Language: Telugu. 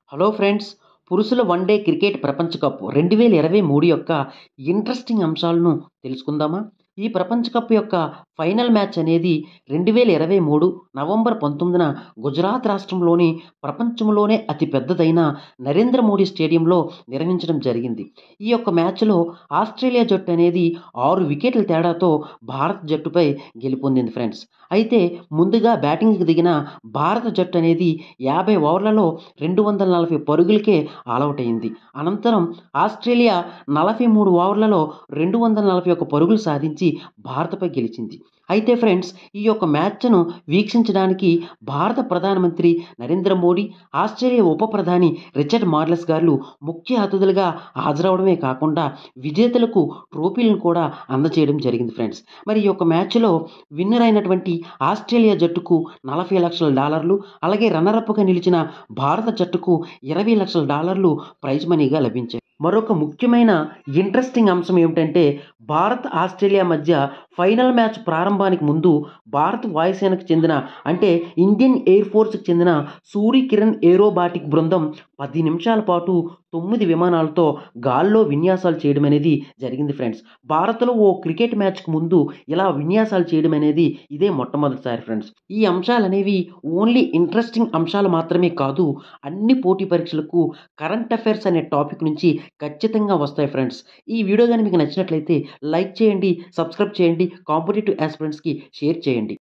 హలో ఫ్రెండ్స్ పురుషుల వన్డే క్రికెట్ ప్రపంచ కప్ రెండు వేల ఇరవై మూడు యొక్క ఇంట్రెస్టింగ్ అంశాలను తెలుసుకుందామా ఈ ప్రపంచ కప్ యొక్క ఫైనల్ మ్యాచ్ అనేది రెండు వేల ఇరవై మూడు నవంబర్ పంతొమ్మిదిన గుజరాత్ రాష్ట్రంలోని ప్రపంచంలోనే అతి పెద్దదైన నరేంద్ర మోడీ స్టేడియంలో నిర్వహించడం జరిగింది ఈ యొక్క మ్యాచ్లో ఆస్ట్రేలియా జట్టు అనేది ఆరు వికెట్ల తేడాతో భారత్ జట్టుపై గెలుపొందింది ఫ్రెండ్స్ అయితే ముందుగా బ్యాటింగ్కి దిగిన భారత జట్టు అనేది యాభై ఓవర్లలో రెండు వందల నలభై పరుగులకే ఆలౌట్ అయింది అనంతరం ఆస్ట్రేలియా నలభై మూడు ఓవర్లలో రెండు వందల నలభై ఒక్క పరుగులు సాధించి భారత్పై గెలిచింది అయితే ఫ్రెండ్స్ ఈ యొక్క మ్యాచ్ను వీక్షించడానికి భారత ప్రధానమంత్రి నరేంద్ర మోడీ ఆస్ట్రేలియా ఉప ప్రధాని రిచర్డ్ మార్లెస్ గారు ముఖ్య అతిథులుగా హాజరవడమే కాకుండా విజేతలకు ట్రోఫీలను కూడా అందజేయడం జరిగింది ఫ్రెండ్స్ మరి ఈ యొక్క మ్యాచ్లో విన్నర్ అయినటువంటి ఆస్ట్రేలియా జట్టుకు నలభై లక్షల డాలర్లు అలాగే రన్నరప్గా నిలిచిన భారత జట్టుకు ఇరవై లక్షల డాలర్లు ప్రైజ్ మనీగా లభించాయి మరొక ముఖ్యమైన ఇంట్రెస్టింగ్ అంశం ఏమిటంటే భారత్ ఆస్ట్రేలియా మధ్య ఫైనల్ మ్యాచ్ ప్రారంభానికి ముందు భారత్ వాయుసేనకు చెందిన అంటే ఇండియన్ ఎయిర్ ఫోర్స్కి చెందిన సూరి కిరణ్ ఏరోబాటిక్ బృందం పది నిమిషాల పాటు తొమ్మిది విమానాలతో గాల్లో విన్యాసాలు చేయడం అనేది జరిగింది ఫ్రెండ్స్ భారత్లో ఓ క్రికెట్ మ్యాచ్కి ముందు ఇలా విన్యాసాలు చేయడం అనేది ఇదే మొట్టమొదటిసారి ఫ్రెండ్స్ ఈ అంశాలు అనేవి ఓన్లీ ఇంట్రెస్టింగ్ అంశాలు మాత్రమే కాదు అన్ని పోటీ పరీక్షలకు కరెంట్ అఫైర్స్ అనే టాపిక్ నుంచి ఖచ్చితంగా వస్తాయి ఫ్రెండ్స్ ఈ వీడియో కానీ మీకు నచ్చినట్లయితే లైక్ చేయండి సబ్స్క్రైబ్ చేయండి కాంపిటేటివ్ ఆస్పిరెంట్స్కి షేర్ చేయండి